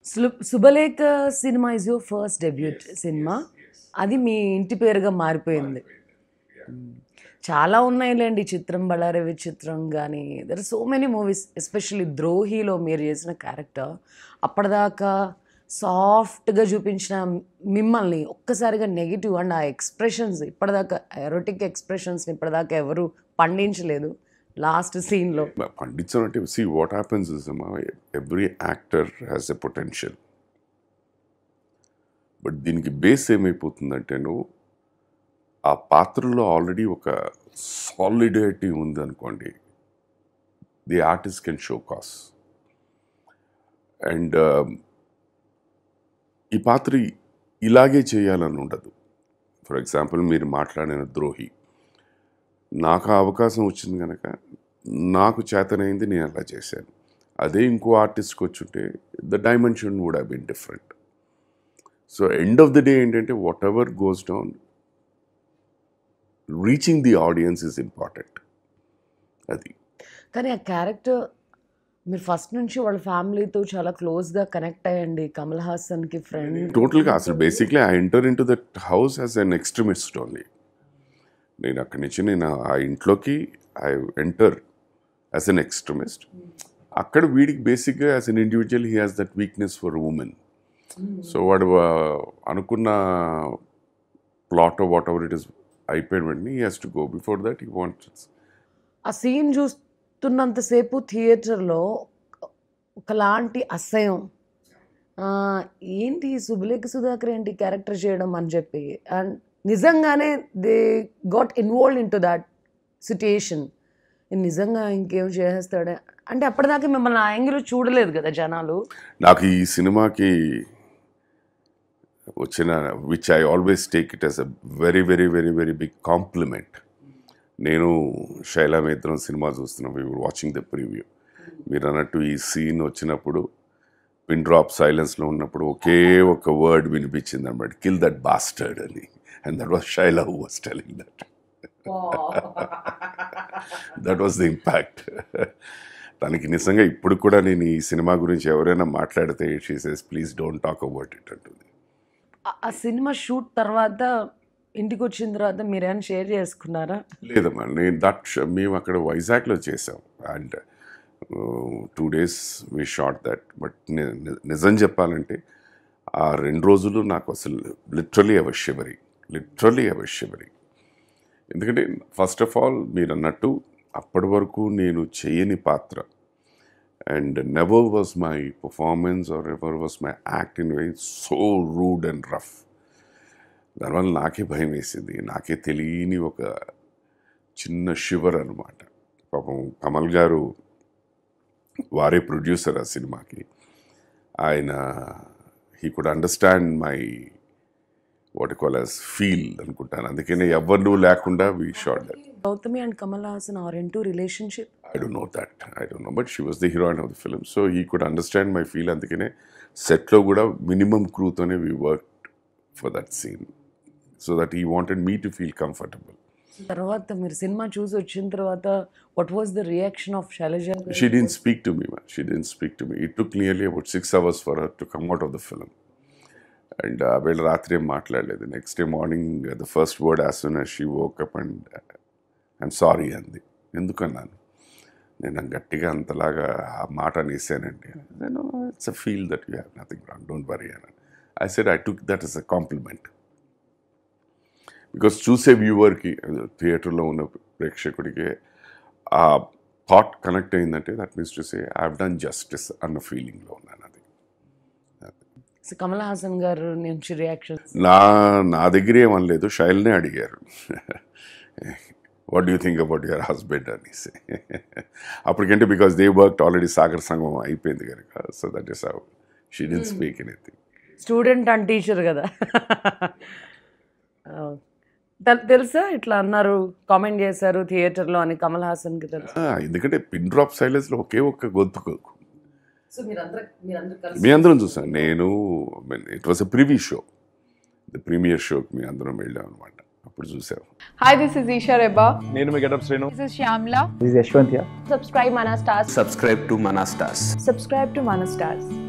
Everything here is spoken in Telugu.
సు- Subhalekha cinema is your first debut cinema అది మీ ఇంటి పేరుగా మారిపోయింది చాలా ఉన్నాయిలేండి చిత్రం బళారే విచిత్రం కానీ there so many movies especially ద్రోహిలో మీరు చేసిన క్యారెక్టర్ అప్పటిదాకా సాఫ్ట్గా చూపించిన మిమ్మల్ని ఒక్కసారిగా నెగిటివ్ అండ్ ఆ ఎక్స్ప్రెషన్స్ ఇప్పటిదాకా ఎరోటిక్ ఎక్స్ప్రెషన్స్ని ఇప్పటిదాకా ఎవరు పండించలేదు లాస్ట్ సీన్లో పండించడం అంటే see what happens is every actor has a potential but దీనికి బేస్ ఏమైపోతుందంటే నువ్వు ఆ పాత్రలో ఆల్రెడీ ఒక సాలిడిటీ ఉంది అనుకోండి the artist can show cause and ఈ పాత్ర ఇలాగే చేయాలని ఉండదు ఫర్ ఎగ్జాంపుల్ మీరు మాట్లాడిన ద్రోహి నాకు ఆ అవకాశం వచ్చింది కనుక నాకు చేతనైంది నేను అలా చేశాను అదే ఇంకో ఆర్టిస్ట్కి వచ్చుంటే the dimension would have been different so end of the day ఏంటంటే whatever goes down reaching the audience is important అది కానీ ఆ క్యారెక్టర్ మీరు ఫస్ట్ నుంచి వాళ్ళ ఫ్యామిలీతో చాలా క్లోజ్గా కనెక్ట్ అయ్యండి కమల్ హాసన్కి ఫ్రెండ్ టోటల్గా అసలు basically I enter into that house as an extremist only నేను అక్కడి నుంచి నేను ఆ ఇంట్లోకి I enter as an extremist అక్కడ వీడికి బేసిక్గా as an individual he has that weakness for women so వాడు ఆ, అనుకున్న plot whatever it is అయిపోయిన వెంటనే he has to go before that he wants ఆ సీన్ చూస్తున్నంతసేపు థియేటర్లో ఒకలాంటి అసహ్యం ఆ, ఏంటి సుబులేఖ సుధాకర్ ఏంటి క్యారెక్టర్ చేయడం అని చెప్పి అండ్ నిజంగానే they got involve into that situation నిజంగా ఇంకేం చేసేస్తాడే అంటే అప్పటిదాకా మిమ్మల్ని ఆ యాంగిల్ చూడలేదు కదా జనాలు నాకు ఈ సినిమాకి వచ్చిన which I always take it as a very very very very big compliment నేను శైలా ఇద్దరం సినిమా చూస్తున్నాం వీ వాచింగ్ ద ప్రివ్యూ మీరు అన్నట్టు ఈ సీన్ వచ్చినప్పుడు పిన్ డ్రాప్ సైలెన్స్లో ఉన్నప్పుడు ఒకే ఒక వర్డ్ వినిపించింది అనమాట కిల్ దట్ బాస్టర్డ్ అని and that was Shaila who was telling that that was the impact తనకి నిజంగా ఇప్పుడు కూడా నేను ఈ సినిమా గురించి ఎవరైనా మాట్లాడితే she says please don't talk about it అంటుంది ఆ- ఆ సినిమా షూట్ తర్వాత ఇంటికి వచ్చిన తర్వాత మీరేమైనా షేర్ చేసుకున్నారా లేదమ్మా నేను దట్ మేము అక్కడ వైజాగ్లో చేసాం and two days we shot that but నిజం చెప్పాలంటే ఆ రెండు రోజులు నాకు అసలు లిటరలీ అవశ్యమరి లిటరలీ అవశ్యమరి ఎందుకంటే ఫస్ట్ ఆఫ్ ఆల్ మీరు అన్నట్టు అప్పటి వరకు నేను చేయని పాత్ర and never was my performance or ever was my act in way so rude and rough దానివల్ల నాకే భయం వేసింది నాకే తెలియని ఒక చిన్న షివర్ అనమాట పాపం కమల్ గారు వారే ప్రొడ్యూసర్ ఆ సినిమాకి ఆయన he could understand my what call as feel అనుకుంటాను అందుకనే ఎవరు లేకుండా we shot that Gautami and Kamal Haasan are into relationship I don't know that I don't know but she was the heroine of the film so he could understand my feel అందుకనే సెట్లో కూడా మినిమం క్రూతోనే we work for that scene so that he wanted me to feel comfortable తర్వాత మీరు సినిమా చూసి వచ్చిన తర్వాత what was the reaction of Shailaja She didn't speak to me, man. She didn't speak to me. It took nearly about six hours for her to come out of the film. And ఆ వేళ రాత్రి ఏం మాట్లాడలేదు next day morning the first word as soon as she woke up and I'm sorry అంది ఎందుకన్నాను నేను గట్టిగా అంతలాగా ఆ మాట అనేసానండి నేను it's a feel that you have nothing wrong don't worry అని I said I took that is a compliment because చూసే వ్యూవర్కి థియేటర్లో ఉన్న ప్రేక్షకుడికి ఆ థాట్ కనెక్ట్ అయిందంటే that means to say I done justice అన్న ఫీలింగ్లో ఉన్నాను అది కమల్ హాసన్ గారు నుంచి రియాక్షన్ నా నా దగ్గర ఏమనలేదు శైల్నే అడిగారు what you think about your husband అనేసి అప్పటికంటే because they work already Sagar Sangamam అయిపోయింది కనుక so that is how she didn't speak anything student and teacher కదా తెల్- తెలుసా ఇట్లా అన్నారు కామెంట్ చేశారు థియేటర్లో అని కమల్ హాసన్కి తెలుసు ఎందుకంటే పిన్ డ్రాప్ సైలెన్స్లో ఒకే ఒక్క గొంతు సో మీరందరూ మీరందరూ మీ అందరం చూసాను నేను it was a previous show the premiere షోకి మీ అందరం వెళ్ళాం అనమాట అప్పుడు చూసాం Hi, this is Isha Reba. నేను మీ Getup Srinu This is Shyamla. This is Yashwant here. Subscribe Mana Stars. subscribe to Mana Stars. Subscribe to Mana Stars.